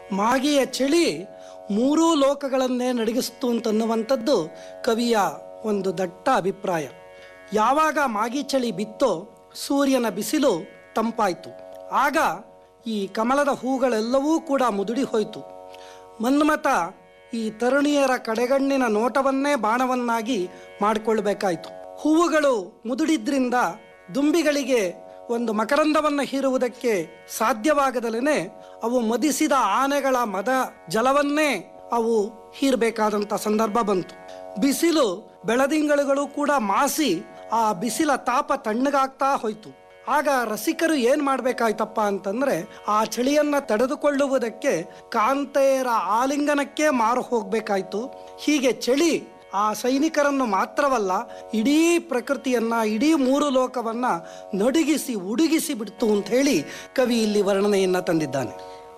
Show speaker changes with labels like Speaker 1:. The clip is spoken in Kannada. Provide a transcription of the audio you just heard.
Speaker 1: ಮಾಗಿಯ ಚಳಿ ಮೂರೂ ಲೋಕಗಳನ್ನೇ ನಡಗಿಸ್ತು ಅಂತನ್ನುವಂಥದ್ದು ಕವಿಯ ಒಂದು ದಟ್ಟ ಅಭಿಪ್ರಾಯ ಯಾವಾಗ ಮಾಗಿ ಚಳಿ ಬಿತ್ತೋ ಸೂರ್ಯನ ಬಿಸಿಲು ತಂಪಾಯಿತು ಆಗ ಈ ಕಮಲದ ಹೂಗಳೆಲ್ಲವೂ ಕೂಡ ಮುದುಡಿ ಹೋಯಿತು ಮನ್ಮಥ ಈ ತರುಣಿಯರ ಕಡೆಗಣ್ಣಿನ ನೋಟವನ್ನೇ ಬಾಣವನ್ನಾಗಿ ಮಾಡಿಕೊಳ್ಬೇಕಾಯ್ತು ಹೂವುಗಳು ಮುದುಡಿದ್ರಿಂದ ದುಂಬಿಗಳಿಗೆ ಒಂದು ಮಕರಂದವನ್ನು ಹೀರುವುದಕ್ಕೆ ಸಾಧ್ಯವಾಗದಲೇ ಅವು ಮದಿಸಿದ ಆನೆಗಳ ಮದ ಜಲವನ್ನೇ ಅವು ಹೀರಬೇಕಾದಂಥ ಸಂದರ್ಭ ಬಂತು ಬಿಸಿಲು ಬೆಳದಿಂಗಳುಗಳು ಕೂಡ ಮಾಸಿ ಆ ಬಿಸಿಲ ತಾಪ ತಣ್ಣಗಾಗ್ತಾ ಹೋಯ್ತು ಆಗ ರಸಿಕರು ಏನ್ ಮಾಡ್ಬೇಕಾಯ್ತಪ್ಪ ಅಂತಂದ್ರೆ ಆ ಚಳಿಯನ್ನ ತಡೆದುಕೊಳ್ಳುವುದಕ್ಕೆ ಕಾಂತೆಯರ ಆಲಿಂಗನಕ್ಕೆ ಮಾರು ಹೋಗ್ಬೇಕಾಯ್ತು ಹೀಗೆ ಚಳಿ ಆ ಸೈನಿಕರನ್ನು ಮಾತ್ರವಲ್ಲ ಇಡೀ ಪ್ರಕೃತಿಯನ್ನ ಇಡೀ ಮೂರು ಲೋಕವನ್ನ ನಡುಗಿಸಿ ಉಡುಗಿಸಿ ಬಿಡ್ತು ಅಂತ ಹೇಳಿ ಕವಿ ಇಲ್ಲಿ ವರ್ಣನೆಯನ್ನ ತಂದಿದ್ದಾನೆ